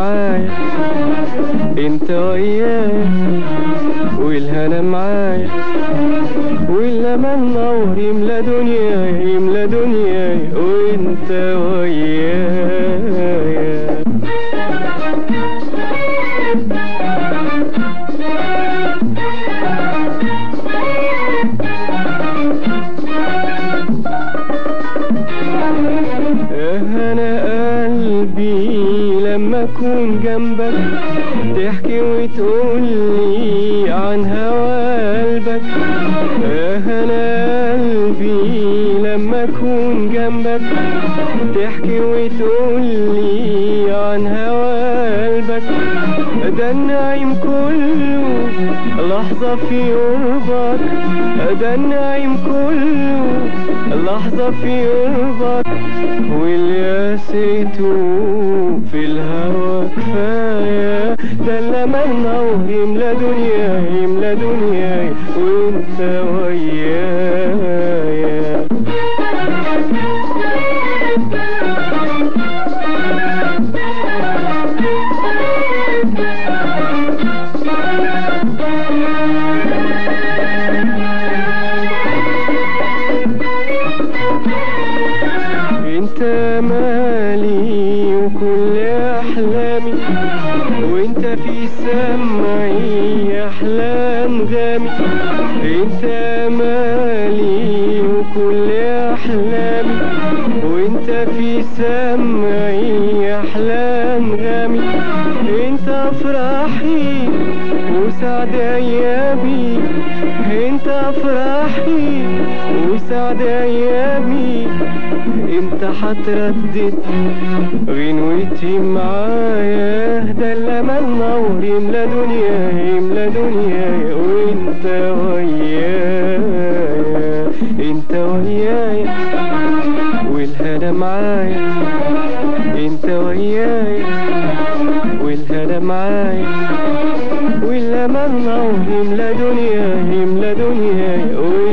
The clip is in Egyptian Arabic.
معايا انت ويايا والهنا معايا والأمان نور يملى دنياي يملى دنياي وانت ويايا انا قلبي لما اكون جنبك تحكي وتقولي عن هوا قلبك انا قلبي لما اكون جنبك تحكي وتقولي عن هوا قلبك ده النعيم كله لحظة في قربك ده النعيم كله لحظة في قربك والياسيته في الهوى كفاية ده لما النور يملى دنياي يملى دنياي وانت ويايا انت مالي وكل احلامي وانت في سمعي احلى انغامي انت مالي وكل احلامي وانت في سمعي احلى انغامي انت افراحي وسعد ايامي انت افراحي وسعد ايامي امتى هتردد غنوتي معايا ده لما النور يملى دنياي يملى دنياي وانت ويايا انت ويايا والهنا معايا انت ويايا والهنا معايا والأمان نور يملى دنياي يملى دنياي